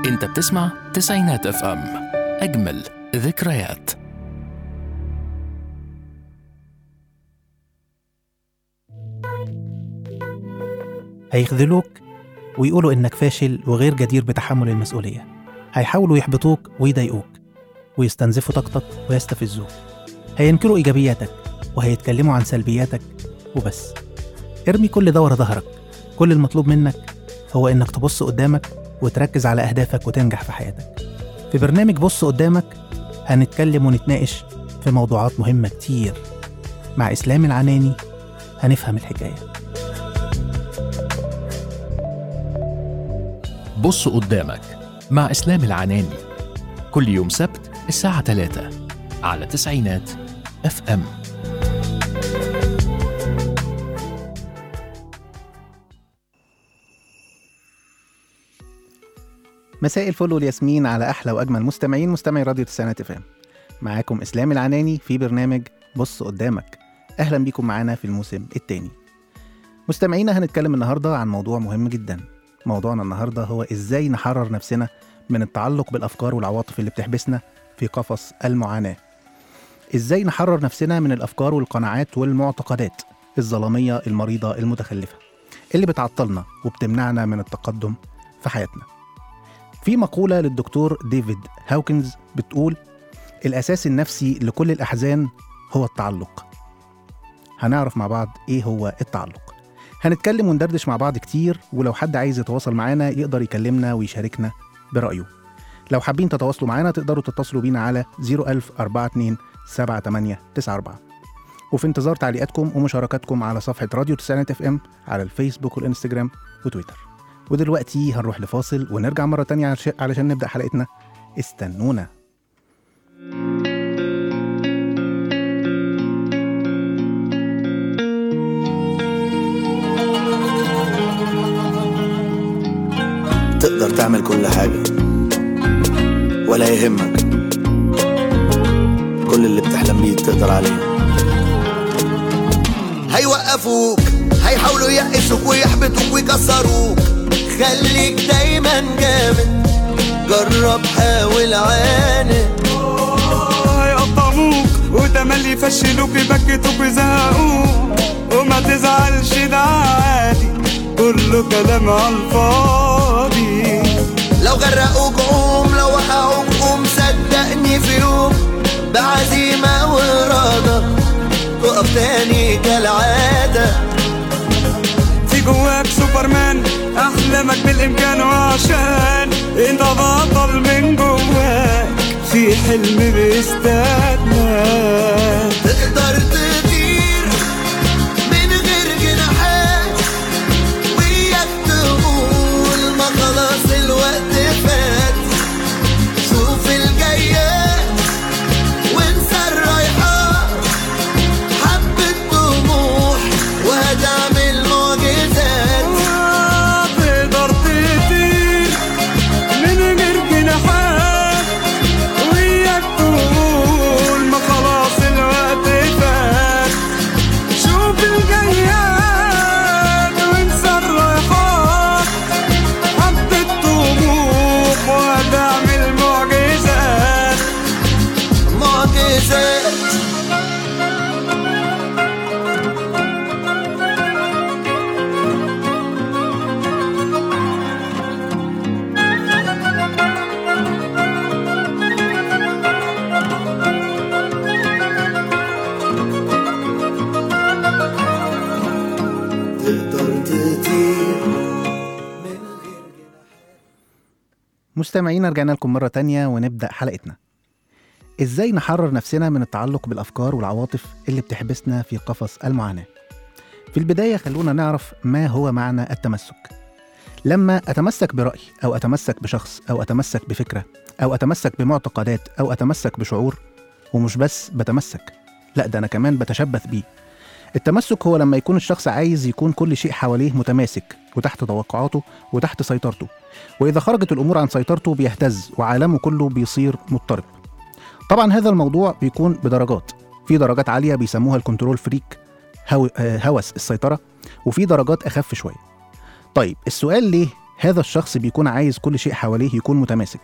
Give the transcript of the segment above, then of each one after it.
انت بتسمع تسعينات اف ام اجمل ذكريات هيخذلوك ويقولوا إنك فاشل وغير جدير بتحمل المسؤولية هيحاولوا يحبطوك ويضايقوك ويستنزفوا طاقتك ويستفزوك هينكروا إيجابياتك وهيتكلموا عن سلبياتك وبس ارمي كل ده ورا ظهرك كل المطلوب منك هو إنك تبص قدامك وتركز على أهدافك وتنجح في حياتك في برنامج بص قدامك هنتكلم ونتناقش في موضوعات مهمة كتير مع إسلام العناني هنفهم الحكايه بص قدامك مع اسلام العناني كل يوم سبت الساعة 3 على تسعينات اف ام مساء الفل والياسمين على احلى واجمل مستمعين مستمعي راديو تسعينات اف ام معاكم اسلام العناني في برنامج بص قدامك اهلا بيكم معانا في الموسم الثاني مستمعينا هنتكلم النهارده عن موضوع مهم جدا موضوعنا النهارده هو ازاي نحرر نفسنا من التعلق بالافكار والعواطف اللي بتحبسنا في قفص المعاناه ازاي نحرر نفسنا من الافكار والقناعات والمعتقدات الظلاميه المريضه المتخلفه اللي بتعطلنا وبتمنعنا من التقدم في حياتنا في مقولة للدكتور ديفيد هاوكنز بتقول الأساس النفسي لكل الأحزان هو التعلق هنعرف مع بعض إيه هو التعلق هنتكلم وندردش مع بعض كتير ولو حد عايز يتواصل معانا يقدر يكلمنا ويشاركنا برأيه لو حابين تتواصلوا معانا تقدروا تتصلوا بينا على 01042 7894 وفي انتظار تعليقاتكم ومشاركاتكم على صفحة راديو تسعينات اف ام على الفيسبوك والانستجرام وتويتر ودلوقتي هنروح لفاصل ونرجع مرة تانية عش- علشان نبدأ حلقتنا استنونا تقدر تعمل كل حاجة ولا يهمك كل اللي بتحلم بيه تقدر عليه هيوقفوك هيحاولوا يقسوك ويحبطوك ويكسروك خليك دايما جامد جرب حاول عاند هيقطعوك وتملي يفشلوك يبكتوك ويزهقوك وما تزعلش ده عادي كله كلام على الفاضي لو غرقوك قوم لو وقعوك قوم صدقني في يوم بعزيمة وإرادة تقف تاني كالعادة في جواك سوبرمان احلامك بالامكان وعشان انت بطل من جواك في حلم بيستناك تقدر تطير من غير جناحات وياك تقول ما خلاص الوقت فات شوف الجايات وانسى الرايحات حبة طموح وهتعمل معجزات تقدر تطير من غير جناحات وياك تقول ما خلاص الوقت فات شوف الجياد وانسى الرايحات حبة طموح وهتعمل معجزات معجزات تقدر تطير من غير مستمعينا رجعنا لكم مرة تانية ونبدأ حلقتنا ازاي نحرر نفسنا من التعلق بالافكار والعواطف اللي بتحبسنا في قفص المعاناه في البدايه خلونا نعرف ما هو معنى التمسك لما اتمسك براي او اتمسك بشخص او اتمسك بفكره او اتمسك بمعتقدات او اتمسك بشعور ومش بس بتمسك لا ده انا كمان بتشبث بيه التمسك هو لما يكون الشخص عايز يكون كل شيء حواليه متماسك وتحت توقعاته وتحت سيطرته واذا خرجت الامور عن سيطرته بيهتز وعالمه كله بيصير مضطرب طبعا هذا الموضوع بيكون بدرجات في درجات عاليه بيسموها الكنترول فريك هو آه، هوس السيطره وفي درجات اخف شويه طيب السؤال ليه هذا الشخص بيكون عايز كل شيء حواليه يكون متماسك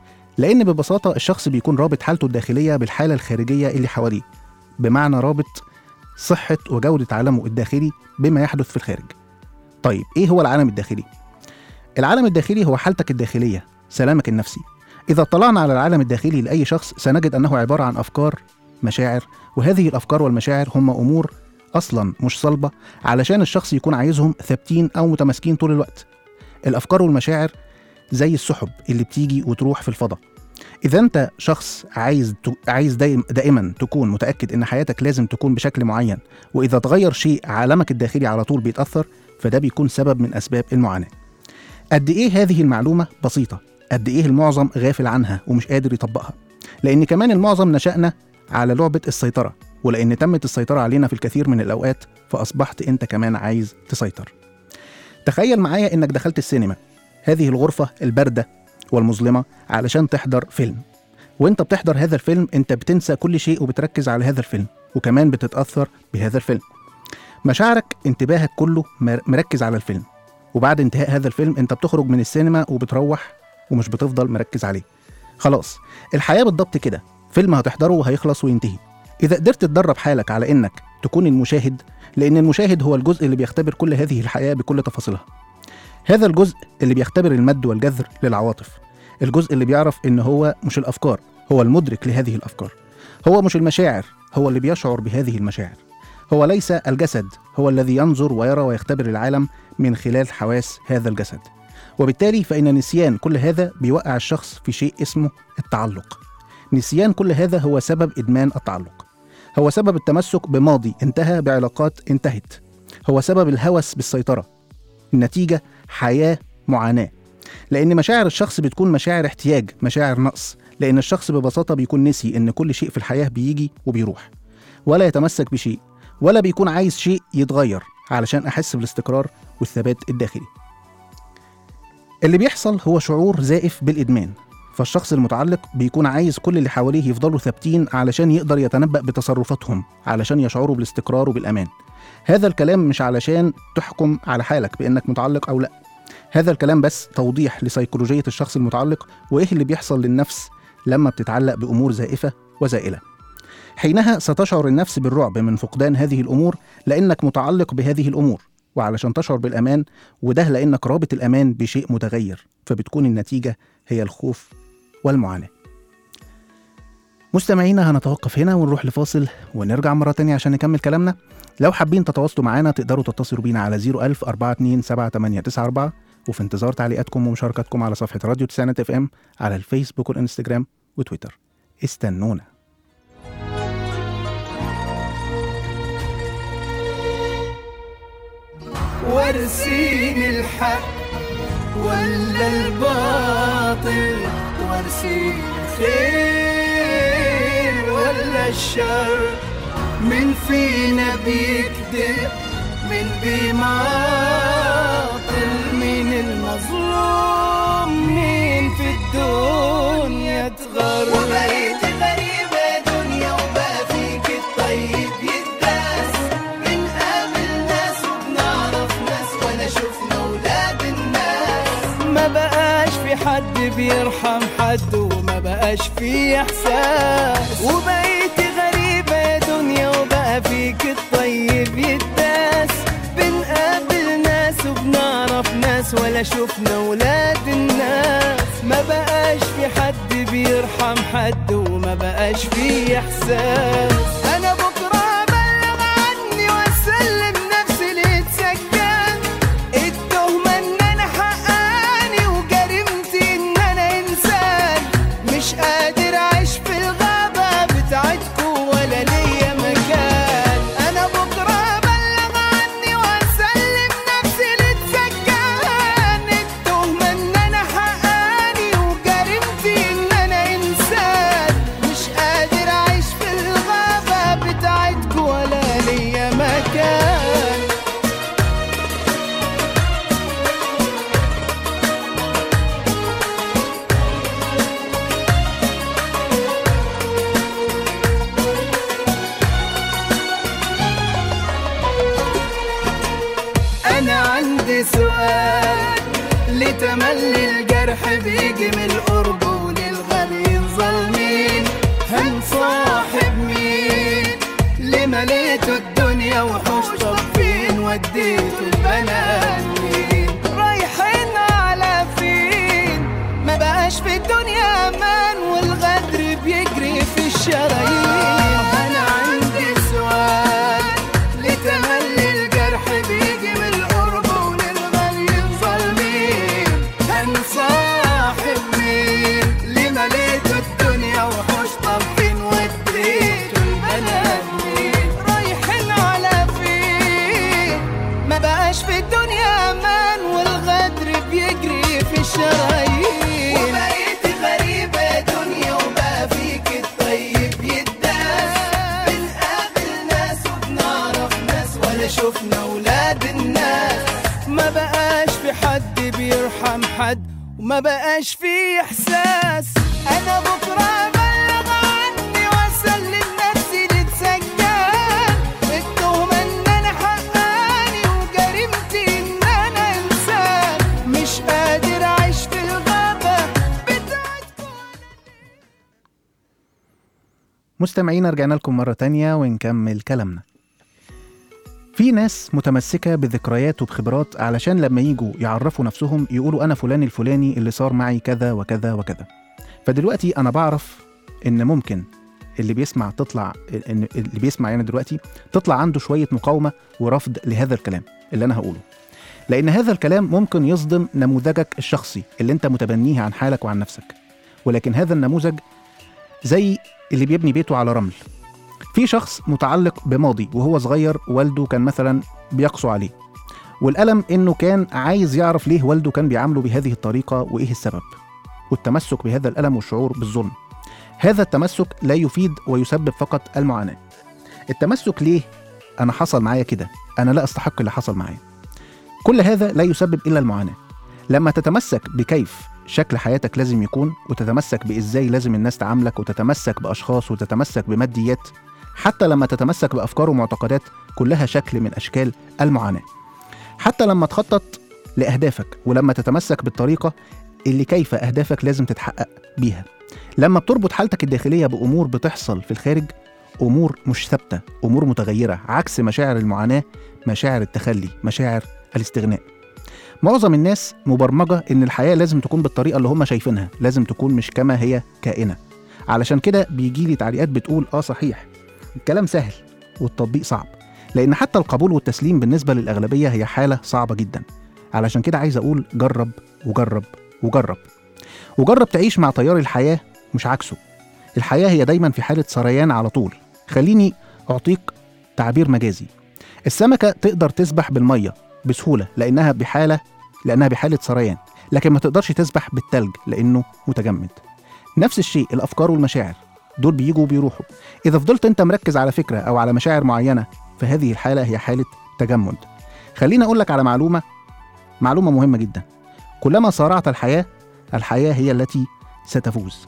لأن ببساطة الشخص بيكون رابط حالته الداخلية بالحالة الخارجية اللي حواليه بمعنى رابط صحة وجودة عالمه الداخلي بما يحدث في الخارج طيب إيه هو العالم الداخلي؟ العالم الداخلي هو حالتك الداخلية سلامك النفسي إذا اطلعنا على العالم الداخلي لأي شخص سنجد أنه عبارة عن أفكار مشاعر وهذه الأفكار والمشاعر هم أمور أصلا مش صلبة علشان الشخص يكون عايزهم ثابتين أو متماسكين طول الوقت الأفكار والمشاعر زي السحب اللي بتيجي وتروح في الفضاء إذا أنت شخص عايز ت... عايز دائم دائما تكون متأكد إن حياتك لازم تكون بشكل معين وإذا تغير شيء عالمك الداخلي على طول بيتأثر فده بيكون سبب من أسباب المعاناة قد إيه هذه المعلومة بسيطة قد إيه المعظم غافل عنها ومش قادر يطبقها لأن كمان المعظم نشأنا على لعبة السيطرة ولأن تمت السيطرة علينا في الكثير من الأوقات فأصبحت أنت كمان عايز تسيطر تخيل معايا إنك دخلت السينما هذه الغرفة الباردة والمظلمة علشان تحضر فيلم وانت بتحضر هذا الفيلم انت بتنسى كل شيء وبتركز على هذا الفيلم وكمان بتتأثر بهذا الفيلم مشاعرك انتباهك كله مر- مركز على الفيلم وبعد انتهاء هذا الفيلم انت بتخرج من السينما وبتروح ومش بتفضل مركز عليه خلاص الحياة بالضبط كده فيلم هتحضره وهيخلص وينتهي إذا قدرت تدرب حالك على إنك تكون المشاهد لأن المشاهد هو الجزء اللي بيختبر كل هذه الحياة بكل تفاصيلها هذا الجزء اللي بيختبر المد والجذر للعواطف الجزء اللي بيعرف إن هو مش الأفكار هو المدرك لهذه الأفكار هو مش المشاعر هو اللي بيشعر بهذه المشاعر هو ليس الجسد هو الذي ينظر ويرى ويختبر العالم من خلال حواس هذا الجسد وبالتالي فإن نسيان كل هذا بيوقع الشخص في شيء اسمه التعلق نسيان كل هذا هو سبب إدمان التعلق هو سبب التمسك بماضي انتهى بعلاقات انتهت هو سبب الهوس بالسيطرة النتيجة حياة معاناة لأن مشاعر الشخص بتكون مشاعر احتياج مشاعر نقص لأن الشخص ببساطة بيكون نسي إن كل شيء في الحياة بيجي وبيروح ولا يتمسك بشيء ولا بيكون عايز شيء يتغير علشان أحس بالاستقرار والثبات الداخلي اللي بيحصل هو شعور زائف بالإدمان فالشخص المتعلق بيكون عايز كل اللي حواليه يفضلوا ثابتين علشان يقدر يتنبأ بتصرفاتهم علشان يشعروا بالاستقرار وبالأمان هذا الكلام مش علشان تحكم على حالك بإنك متعلق أو لأ هذا الكلام بس توضيح لسيكولوجية الشخص المتعلق وإيه اللي بيحصل للنفس لما بتتعلق بأمور زائفة وزائلة حينها ستشعر النفس بالرعب من فقدان هذه الأمور لأنك متعلق بهذه الأمور وعلشان تشعر بالأمان وده لأنك رابط الأمان بشيء متغير فبتكون النتيجة هي الخوف والمعاناة مستمعينا هنتوقف هنا ونروح لفاصل ونرجع مرة تانية عشان نكمل كلامنا لو حابين تتواصلوا معنا تقدروا تتصلوا بينا على 01000 427 وفي انتظار تعليقاتكم ومشاركاتكم على صفحة راديو تسعينات اف ام على الفيسبوك والانستجرام وتويتر استنونا وارسين الحق ولا الباطل وارسين الخير ولا الشر من فينا بيكذب من بيماطل من المظلوم مين في الدنيا تغر وبقيت غريبة دنيا وبقى فيك الطيب يداس بنقابل ناس وبنعرف ناس ولا شفنا ولاد الناس ما بقاش في حد بيرحم حد وما بقاش في احساس وبقيت غريبة يا دنيا وبقى فيك الطيب يداس بنقابل ناس وبنعرف ناس ولا شفنا ولاد الناس ما بقاش في حد بيرحم حد وما بقاش في احساس انا بكره ابلغ عني واسلم نفسي ليتسجل التهمة ان انا حقاني وجريمتي ان انا انسان مش قادر اعيش في الغابة بتاعتكو ولا ليا مكان انا بكرة ابلغ عني واسلم نفسي للسجان التهمة ان انا حقاني وجريمتي ان انا انسان مش قادر اعيش في الغابة بتاعتكو ولا ليا مكان أنا عندي سؤال لتملي الجرح بيجي من القرب وللغاليين ظالمين هنصاحب مين لمليته الدنيا وحوش طب فين وديته البنات مين رايحين على فين ما بقاش في الدنيا امان والغدر بيجري في الشرايين انا عندي سؤال لتملي الجرح بيجي من القرب وللغاليين ظالمين هنصاحب مين لمليته الدنيا وحوش طب فين وديته البنات مين رايحين على فين ما بقاش في الدنيا امان والغدر بيجري في الشرايين وبقيت غريبة يا دنيا وبقى فيك الطيب يداس بنقابل ناس وبنعرف ناس ولا شفنا ولاد الناس ما بقاش في حد بيرحم حد وما بقاش في احساس انا بكره ابلغ عني واسلم نفسي للسجان التهمه ان انا حقاني وجريمتي ان انا انسان مش قادر اعيش في الغابه بتاعتكم مستمعينا رجعنا لكم مرة تانية ونكمل كلامنا في ناس متمسكة بذكريات وبخبرات علشان لما يجوا يعرفوا نفسهم يقولوا أنا فلان الفلاني اللي صار معي كذا وكذا وكذا فدلوقتي أنا بعرف إن ممكن اللي بيسمع تطلع إن اللي بيسمع يعني دلوقتي تطلع عنده شوية مقاومة ورفض لهذا الكلام اللي أنا هقوله لأن هذا الكلام ممكن يصدم نموذجك الشخصي اللي أنت متبنيه عن حالك وعن نفسك ولكن هذا النموذج زي اللي بيبني بيته على رمل في شخص متعلق بماضي وهو صغير والده كان مثلا بيقسو عليه والألم إنه كان عايز يعرف ليه والده كان بيعامله بهذه الطريقة وإيه السبب والتمسك بهذا الألم والشعور بالظلم هذا التمسك لا يفيد ويسبب فقط المعاناة التمسك ليه أنا حصل معايا كده أنا لا أستحق اللي حصل معايا كل هذا لا يسبب إلا المعاناة لما تتمسك بكيف شكل حياتك لازم يكون وتتمسك بإزاي لازم الناس تعاملك وتتمسك بأشخاص وتتمسك بماديات حتى لما تتمسك بأفكار ومعتقدات كلها شكل من أشكال المعاناة حتى لما تخطط لأهدافك ولما تتمسك بالطريقة اللي كيف أهدافك لازم تتحقق بيها لما بتربط حالتك الداخلية بأمور بتحصل في الخارج أمور مش ثابتة أمور متغيرة عكس مشاعر المعاناة مشاعر التخلي مشاعر الاستغناء معظم الناس مبرمجة إن الحياة لازم تكون بالطريقة اللي هم شايفينها لازم تكون مش كما هي كائنة علشان كده بيجي لي تعليقات بتقول آه صحيح الكلام سهل والتطبيق صعب لأن حتى القبول والتسليم بالنسبة للأغلبية هي حالة صعبة جدا علشان كده عايز أقول جرب وجرب وجرب وجرب تعيش مع تيار الحياة مش عكسه الحياة هي دايما في حالة سريان على طول خليني أعطيك تعبير مجازي السمكة تقدر تسبح بالمية بسهولة لأنها بحالة لأنها بحالة سريان لكن ما تقدرش تسبح بالتلج لأنه متجمد نفس الشيء الأفكار والمشاعر دول بيجوا وبيروحوا إذا فضلت أنت مركز على فكرة أو على مشاعر معينة فهذه الحالة هي حالة تجمد خليني أقول لك على معلومة معلومة مهمة جدا كلما صارعت الحياة الحياة هي التي ستفوز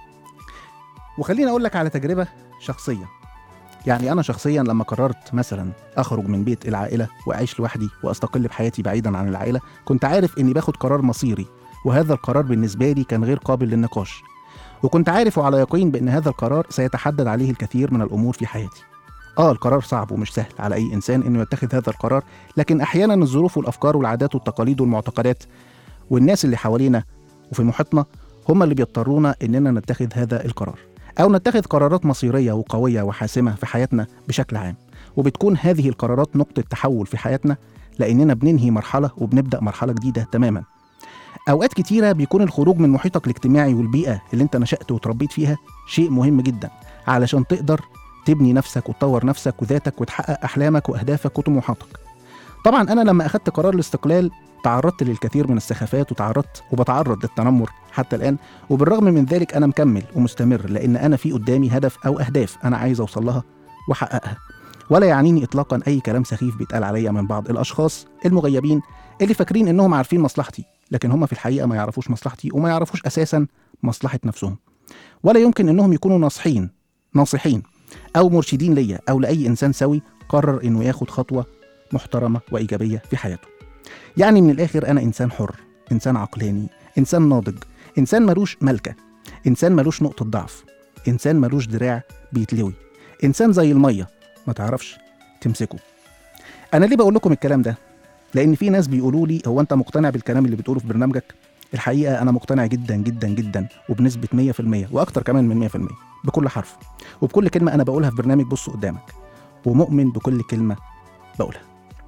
وخليني أقول لك على تجربة شخصية يعني أنا شخصيا لما قررت مثلا أخرج من بيت العائلة وأعيش لوحدي وأستقل بحياتي بعيدا عن العائلة كنت عارف إني باخد قرار مصيري وهذا القرار بالنسبة لي كان غير قابل للنقاش وكنت عارف وعلى يقين بأن هذا القرار سيتحدد عليه الكثير من الأمور في حياتي آه القرار صعب ومش سهل على أي إنسان إنه يتخذ هذا القرار لكن أحيانا الظروف والأفكار والعادات والتقاليد والمعتقدات والناس اللي حوالينا وفي محيطنا هم اللي بيضطرونا إننا نتخذ هذا القرار أو نتخذ قرارات مصيرية وقوية وحاسمة في حياتنا بشكل عام وبتكون هذه القرارات نقطة تحول في حياتنا لأننا بننهي مرحلة وبنبدأ مرحلة جديدة تماما أوقات كتيرة بيكون الخروج من محيطك الاجتماعي والبيئة اللي أنت نشأت وتربيت فيها شيء مهم جدا علشان تقدر تبني نفسك وتطور نفسك وذاتك وتحقق أحلامك وأهدافك وطموحاتك طبعا أنا لما أخدت قرار الاستقلال تعرضت للكثير من السخافات وتعرضت وبتعرض للتنمر حتى الآن وبالرغم من ذلك أنا مكمل ومستمر لأن أنا في قدامي هدف أو أهداف أنا عايز أوصل لها وأحققها ولا يعنيني إطلاقا أي كلام سخيف بيتقال عليا من بعض الأشخاص المغيبين اللي فاكرين إنهم عارفين مصلحتي لكن هم في الحقيقة ما يعرفوش مصلحتي وما يعرفوش أساسا مصلحة نفسهم ولا يمكن إنهم يكونوا ناصحين ناصحين أو مرشدين ليا أو لأي إنسان سوي قرر إنه ياخد خطوة محترمة وإيجابية في حياته يعني من الآخر أنا إنسان حر إنسان عقلاني إنسان ناضج إنسان ملوش ملكة إنسان ملوش نقطة ضعف إنسان ملوش دراع بيتلوي إنسان زي المية ما تعرفش تمسكه أنا ليه بقول لكم الكلام ده؟ لأن في ناس بيقولوا لي هو أنت مقتنع بالكلام اللي بتقوله في برنامجك؟ الحقيقة أنا مقتنع جدا جدا جدا وبنسبة 100% وأكتر كمان من 100% بكل حرف وبكل كلمة أنا بقولها في برنامج بص قدامك ومؤمن بكل كلمة بقولها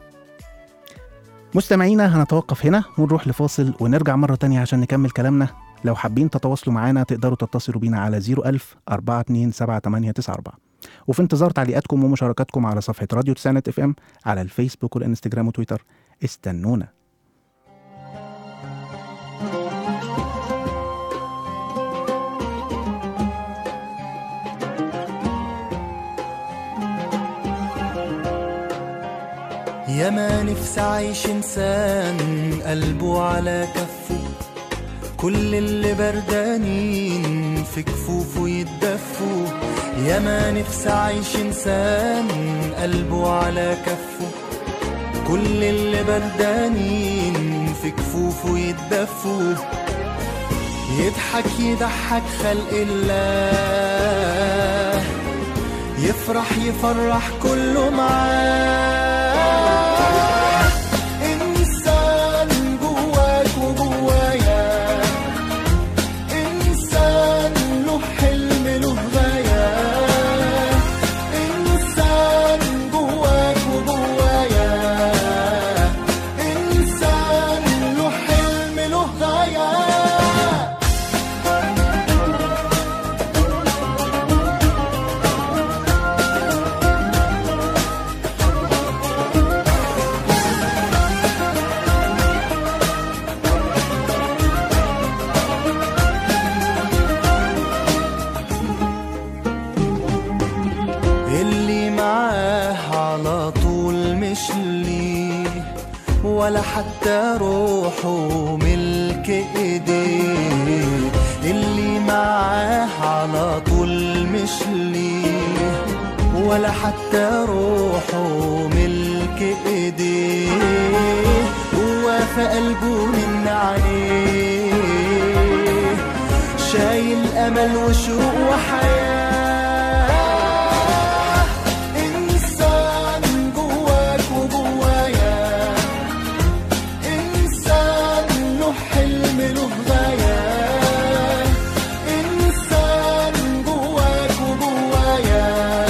مستمعينا هنتوقف هنا ونروح لفاصل ونرجع مرة تانية عشان نكمل كلامنا لو حابين تتواصلوا معانا تقدروا تتصلوا بينا على 01000 427 وفي انتظار تعليقاتكم ومشاركاتكم على صفحة راديو تسعينات اف ام على الفيسبوك والانستجرام وتويتر استنونا يا ما نفسي عايش انسان قلبه على كفه كل اللي بردانين في كفوفه يتدفوا يا ما نفسي عايش انسان قلبه على كفه كل اللي بردانين في كفوفه يتدفوا يضحك يضحك خلق الله يفرح يفرح كله معاه إنسان جواك وجوايا إنسان له حلم له غاية إنسان جواك وجوايا إنسان له حلم له غاية اللي معاه على طول مش ليه ولا حتى روحه ملك ايديه اللي معاه على طول مش ليه ولا حتى روحه ملك ايديه هو في قلبه من عليه شايل امل وشوق وحياه انسان جواك وجوايا انسان له حلم له غايه انسان جواك وجوايا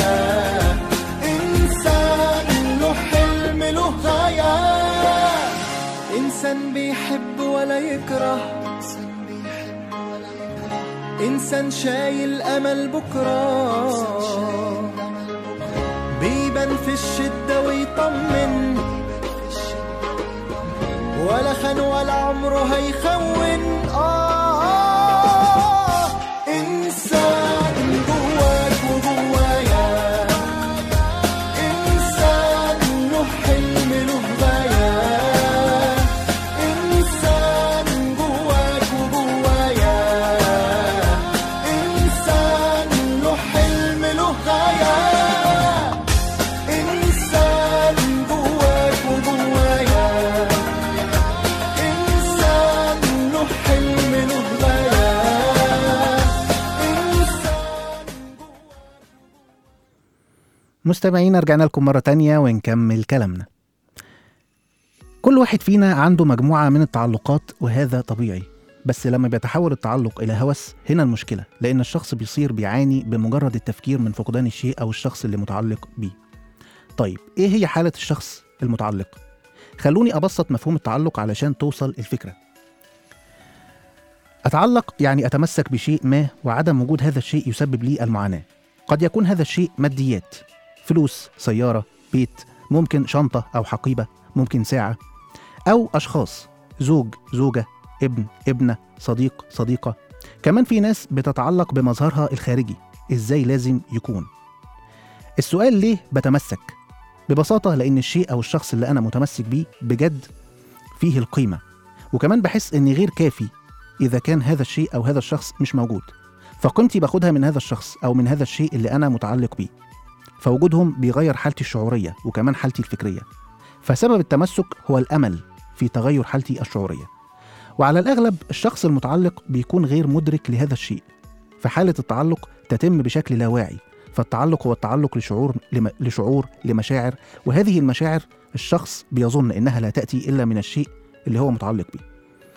انسان له حلم له غايه انسان بيحب ولا يكره إنسان شايل أمل بكرة بيبان في الشدة ويطمن ولا خان ولا عمره هيخون آه إنسان جواك وجوايا إنسان له حلم له غاية إنسان جواك وجوايا إنسان له حلم له غاية إنسان جواك وجوايا إنسان له حلم له غاية إنسان مستمعينا رجعنا لكم مرة تانية ونكمل كلامنا كل واحد فينا عنده مجموعة من التعلقات وهذا طبيعي بس لما بيتحول التعلق إلى هوس هنا المشكلة لأن الشخص بيصير بيعاني بمجرد التفكير من فقدان الشيء أو الشخص اللي متعلق بيه طيب إيه هي حالة الشخص المتعلق؟ خلوني أبسط مفهوم التعلق علشان توصل الفكرة أتعلق يعني أتمسك بشيء ما وعدم وجود هذا الشيء يسبب لي المعاناة قد يكون هذا الشيء ماديات فلوس سيارة بيت ممكن شنطة أو حقيبة ممكن ساعة أو أشخاص زوج زوجة ابن ابنة صديق صديقة كمان في ناس بتتعلق بمظهرها الخارجي إزاي لازم يكون السؤال ليه بتمسك ببساطة لأن الشيء أو الشخص اللي أنا متمسك بيه بجد فيه القيمة وكمان بحس إني غير كافي إذا كان هذا الشيء أو هذا الشخص مش موجود فقيمتي باخدها من هذا الشخص أو من هذا الشيء اللي أنا متعلق بيه فوجودهم بيغير حالتي الشعورية وكمان حالتي الفكرية فسبب التمسك هو الأمل في تغير حالتي الشعورية وعلى الأغلب الشخص المتعلق بيكون غير مدرك لهذا الشيء فحالة التعلق تتم بشكل لا واعي فالتعلق هو التعلق لشعور لم... لشعور لمشاعر وهذه المشاعر الشخص بيظن انها لا تاتي الا من الشيء اللي هو متعلق بيه.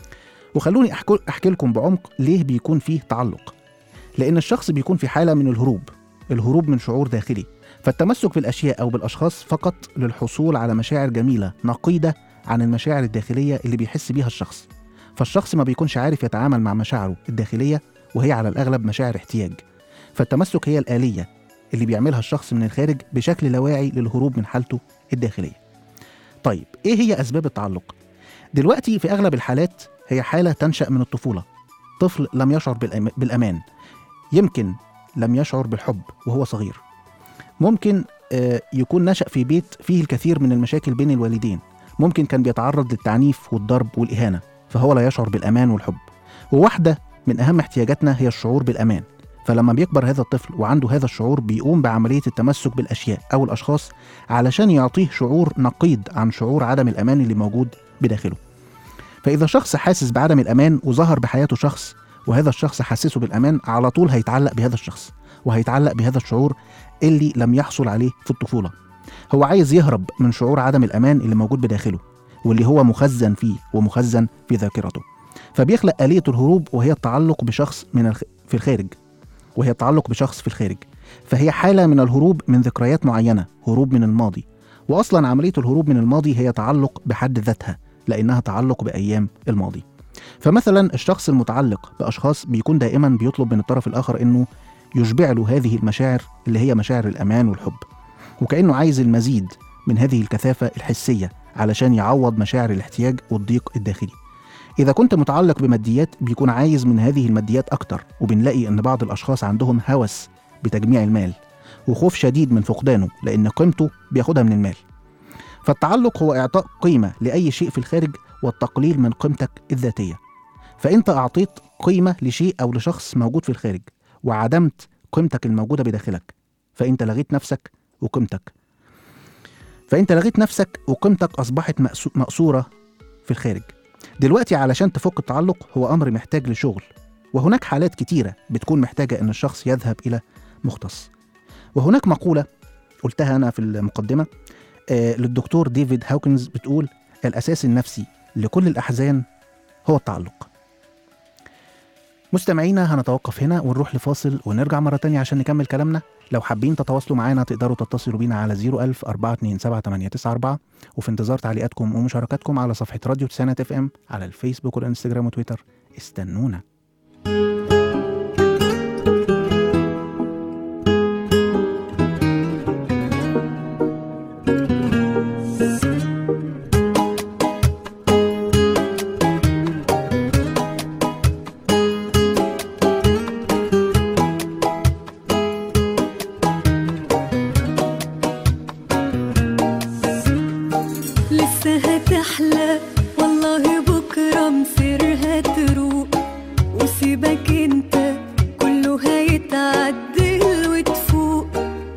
وخلوني احكي احكي لكم بعمق ليه بيكون فيه تعلق. لان الشخص بيكون في حاله من الهروب، الهروب من شعور داخلي، فالتمسك بالاشياء او بالاشخاص فقط للحصول على مشاعر جميله نقيضه عن المشاعر الداخليه اللي بيحس بيها الشخص. فالشخص ما بيكونش عارف يتعامل مع مشاعره الداخليه وهي على الاغلب مشاعر احتياج. فالتمسك هي الاليه اللي بيعملها الشخص من الخارج بشكل لا واعي للهروب من حالته الداخليه. طيب ايه هي اسباب التعلق؟ دلوقتي في اغلب الحالات هي حاله تنشا من الطفوله. طفل لم يشعر بالأم- بالامان. يمكن لم يشعر بالحب وهو صغير. ممكن آه، يكون نشا في بيت فيه الكثير من المشاكل بين الوالدين. ممكن كان بيتعرض للتعنيف والضرب والاهانه فهو لا يشعر بالامان والحب. وواحده من اهم احتياجاتنا هي الشعور بالامان. فلما بيكبر هذا الطفل وعنده هذا الشعور بيقوم بعمليه التمسك بالاشياء او الاشخاص علشان يعطيه شعور نقيض عن شعور عدم الامان اللي موجود بداخله. فاذا شخص حاسس بعدم الامان وظهر بحياته شخص وهذا الشخص حسسه بالامان على طول هيتعلق بهذا الشخص وهيتعلق بهذا الشعور اللي لم يحصل عليه في الطفوله. هو عايز يهرب من شعور عدم الامان اللي موجود بداخله واللي هو مخزن فيه ومخزن في ذاكرته. فبيخلق آلية الهروب وهي التعلق بشخص من الخ... في الخارج وهي التعلق بشخص في الخارج فهي حالة من الهروب من ذكريات معينة هروب من الماضي وأصلا عملية الهروب من الماضي هي تعلق بحد ذاتها لأنها تعلق بأيام الماضي فمثلا الشخص المتعلق بأشخاص بيكون دائما بيطلب من الطرف الآخر أنه يشبع له هذه المشاعر اللي هي مشاعر الأمان والحب وكأنه عايز المزيد من هذه الكثافة الحسية علشان يعوض مشاعر الاحتياج والضيق الداخلي إذا كنت متعلق بماديات بيكون عايز من هذه الماديات أكتر وبنلاقي إن بعض الأشخاص عندهم هوس بتجميع المال وخوف شديد من فقدانه لأن قيمته بياخدها من المال فالتعلق هو إعطاء قيمة لأي شيء في الخارج والتقليل من قيمتك الذاتية فأنت أعطيت قيمة لشيء أو لشخص موجود في الخارج وعدمت قيمتك الموجودة بداخلك فأنت لغيت نفسك وقيمتك فأنت لغيت نفسك وقيمتك أصبحت مقسو- مقصورة في الخارج دلوقتي علشان تفك التعلق هو أمر محتاج لشغل وهناك حالات كتيرة بتكون محتاجة إن الشخص يذهب إلى مختص وهناك مقولة قلتها أنا في المقدمة آه للدكتور ديفيد هاوكنز بتقول الأساس النفسي لكل الأحزان هو التعلق مستمعينا هنتوقف هنا ونروح لفاصل ونرجع مرة تانية عشان نكمل كلامنا لو حابين تتواصلوا معانا تقدروا تتصلوا بينا على 01000 427 وفي انتظار تعليقاتكم ومشاركاتكم على صفحة راديو تسعينات اف ام على الفيسبوك والانستجرام وتويتر استنونا لسه هتحلى والله بكرة مصيرها تروق وسيبك انت كله هيتعدل وتفوق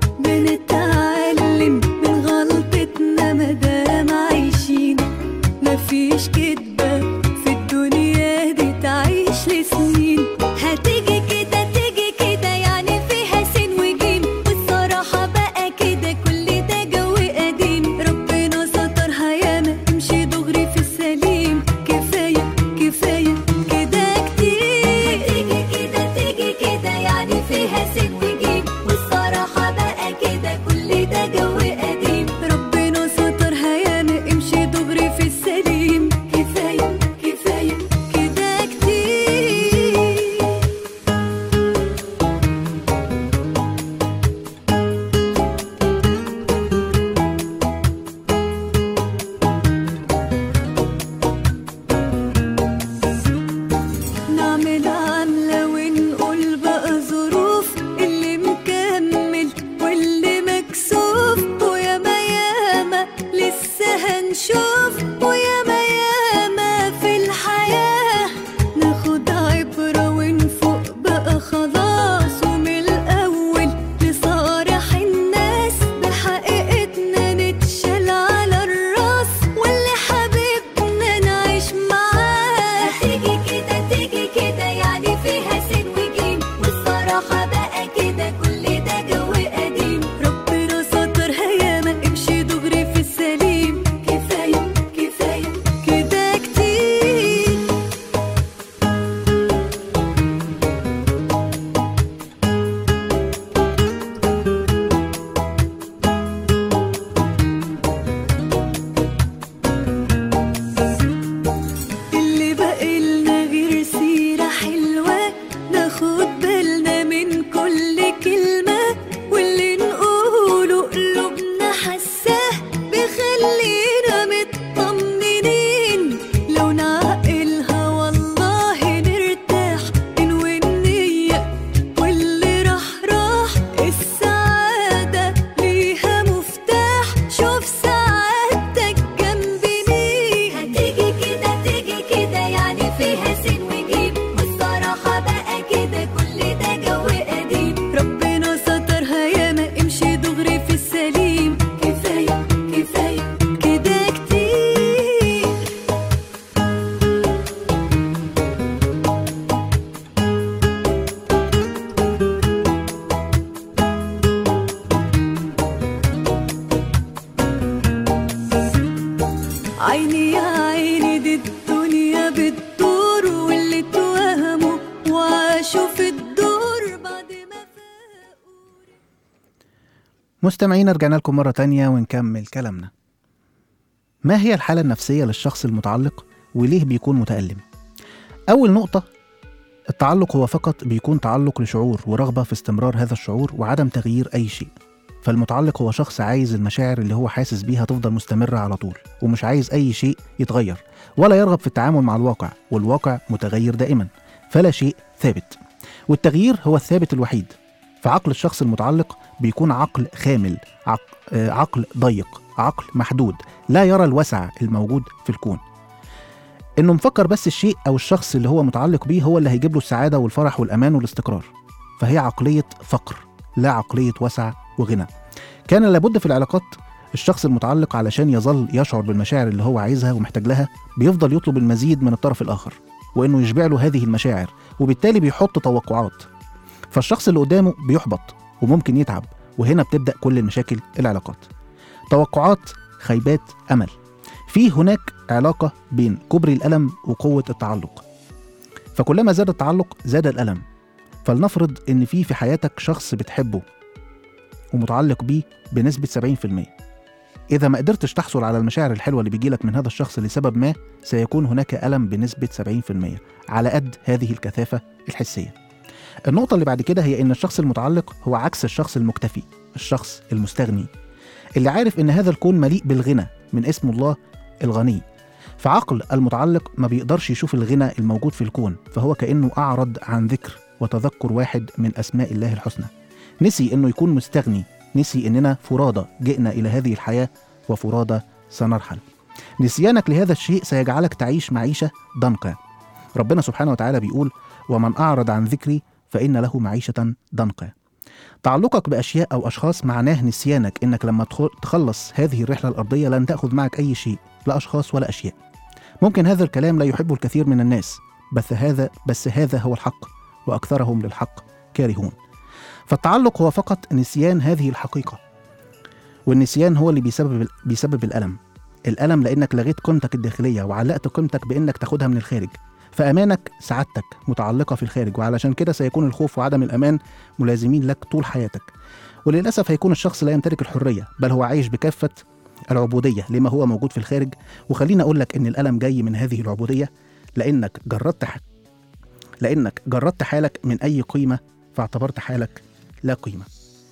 بنتعلم من غلطتنا مادام عايشين مفيش كدبة في الدنيا دي تعيش لسنين هتيجي كده تيجي كده يعني فيها سين وجيم والصراحة بقى كده كل ده جو قديم ربنا سترها ياما امشي دغري في السليم كفاية كفاية كده كتير هتيجي كده تيجي كده يعني فيها سين وجيم والصراحة بقى كده كل ده جو قديم ربنا سترها ياما امشي دغري في السليم كفاية كفاية كده كتير نعمل عاملة ونقول بقى ظروف اللي مكمل واللي مكسوف وياما ياما لسه هنشوف وياما ياما في الحياة ناخد عبرة ونفوق بقى خلاص ومن الأول لصالح الناس بحقيقتنا نتشال على الراس واللي حبيبنا نعيش معاه الدنيا بتدور واللي اتوهموا وعاشوا في الدور بعد ما فاقوا مستمعينا رجعنا لكم مرة تانية ونكمل كلامنا ما هي الحالة النفسية للشخص المتعلق وليه بيكون متألم؟ أول نقطة التعلق هو فقط بيكون تعلق لشعور ورغبة في استمرار هذا الشعور وعدم تغيير أي شيء فالمتعلق هو شخص عايز المشاعر اللي هو حاسس بيها تفضل مستمرة على طول ومش عايز أي شيء يتغير ولا يرغب في التعامل مع الواقع والواقع متغير دائما فلا شيء ثابت والتغيير هو الثابت الوحيد فعقل الشخص المتعلق بيكون عقل خامل عق... آه، عقل ضيق عقل محدود لا يرى الوسع الموجود في الكون انه مفكر بس الشيء او الشخص اللي هو متعلق بيه هو اللي هيجيب له السعاده والفرح والامان والاستقرار فهي عقليه فقر لا عقليه وسع وغنى كان لابد في العلاقات الشخص المتعلق علشان يظل يشعر بالمشاعر اللي هو عايزها ومحتاج لها بيفضل يطلب المزيد من الطرف الاخر وانه يشبع له هذه المشاعر وبالتالي بيحط توقعات فالشخص اللي قدامه بيحبط وممكن يتعب وهنا بتبدا كل المشاكل العلاقات توقعات خيبات امل في هناك علاقه بين كبر الالم وقوه التعلق فكلما زاد التعلق زاد الالم فلنفرض ان في في حياتك شخص بتحبه ومتعلق بيه بنسبه 70% اذا ما قدرتش تحصل على المشاعر الحلوه اللي بيجيلك من هذا الشخص لسبب ما سيكون هناك الم بنسبه 70% على قد هذه الكثافه الحسيه النقطة اللي بعد كده هي إن الشخص المتعلق هو عكس الشخص المكتفي، الشخص المستغني، اللي عارف إن هذا الكون مليء بالغنى من اسم الله الغني. فعقل المتعلق ما بيقدرش يشوف الغنى الموجود في الكون، فهو كأنه أعرض عن ذكر وتذكر واحد من أسماء الله الحسنى. نسي إنه يكون مستغني، نسي إننا فرادى جئنا إلى هذه الحياة وفرادى سنرحل. نسيانك لهذا الشيء سيجعلك تعيش معيشة ضنكا. ربنا سبحانه وتعالى بيقول: ومن أعرض عن ذكري فإن له معيشة ضنكا. تعلقك بأشياء أو أشخاص معناه نسيانك إنك لما تخ- تخلص هذه الرحلة الأرضية لن تأخذ معك أي شيء، لا أشخاص ولا أشياء. ممكن هذا الكلام لا يحبه الكثير من الناس، بس هذا بس هذا هو الحق، وأكثرهم للحق كارهون. فالتعلق هو فقط نسيان هذه الحقيقة. والنسيان هو اللي بيسبب بيسبب الألم. الألم لأنك لغيت قيمتك الداخلية وعلقت قيمتك بإنك تاخدها من الخارج. فأمانك سعادتك متعلقة في الخارج وعلشان كده سيكون الخوف وعدم الأمان ملازمين لك طول حياتك وللأسف هيكون الشخص لا يمتلك الحرية بل هو عايش بكافة العبودية لما هو موجود في الخارج وخليني أقول لك إن الألم جاي من هذه العبودية لأنك جردت ح... لأنك جردت حالك من أي قيمة فاعتبرت حالك لا قيمة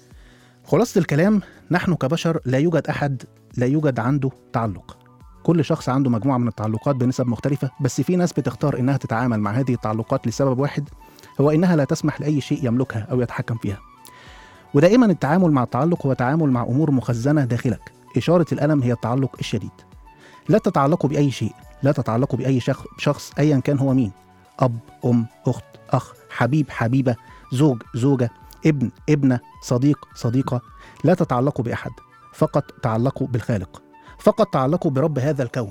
خلاصة الكلام نحن كبشر لا يوجد أحد لا يوجد عنده تعلق كل شخص عنده مجموعة من التعلقات بنسب مختلفة بس في ناس بتختار إنها تتعامل مع هذه التعلقات لسبب واحد هو إنها لا تسمح لأي شيء يملكها أو يتحكم فيها ودائما التعامل مع التعلق هو تعامل مع أمور مخزنة داخلك إشارة الألم هي التعلق الشديد لا تتعلقوا بأي شيء لا تتعلقوا بأي شخ- شخص أيا كان هو مين أب أم أخت أخ حبيب حبيبة زوج زوجة ابن ابنة صديق صديقة لا تتعلقوا بأحد فقط تعلقوا بالخالق فقط تعلقوا برب هذا الكون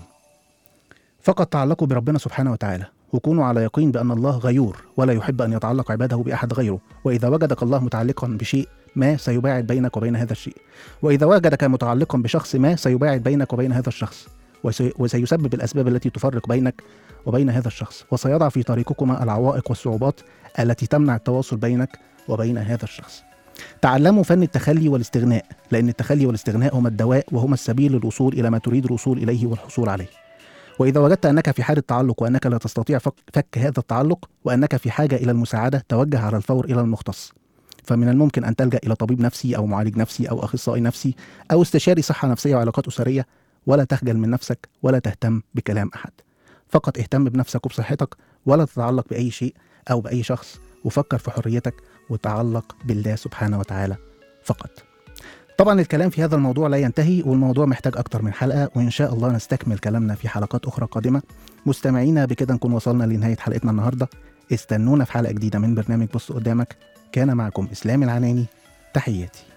فقط تعلقوا بربنا سبحانه وتعالى وكونوا على يقين بأن الله غيور ولا يحب أن يتعلق عباده بأحد غيره وإذا وجدك الله متعلقا بشيء ما سيباعد بينك وبين هذا الشيء وإذا وجدك متعلقا بشخص ما سيباعد بينك وبين هذا الشخص وسي- وسيسبب الأسباب التي تفرق بينك وبين هذا الشخص وسيضع في طريقكما العوائق والصعوبات التي تمنع التواصل بينك وبين هذا الشخص تعلموا فن التخلي والاستغناء لأن التخلي والاستغناء هما الدواء وهما السبيل للوصول إلى ما تريد الوصول إليه والحصول عليه وإذا وجدت أنك في حالة تعلق وأنك لا تستطيع فك فك هذا التعلق وأنك في حاجة إلى المساعدة توجه على الفور إلى المختص فمن الممكن أن تلجأ إلى طبيب نفسي أو معالج نفسي أو أخصائي نفسي أو استشاري صحة نفسية وعلاقات أسرية ولا تخجل من نفسك ولا تهتم بكلام أحد فقط اهتم بنفسك وبصحتك ولا تتعلق بأي شيء أو بأي شخص وفكر في حريتك وتعلق بالله سبحانه وتعالى فقط طبعا الكلام في هذا الموضوع لا ينتهي والموضوع محتاج أكتر من حلقة وإن شاء الله نستكمل كلامنا في حلقات أخرى قادمة مستمعينا بكده نكون وصلنا لنهاية حلقتنا النهاردة استنونا في حلقة جديدة من برنامج بص قدامك كان معكم إسلام العناني تحياتي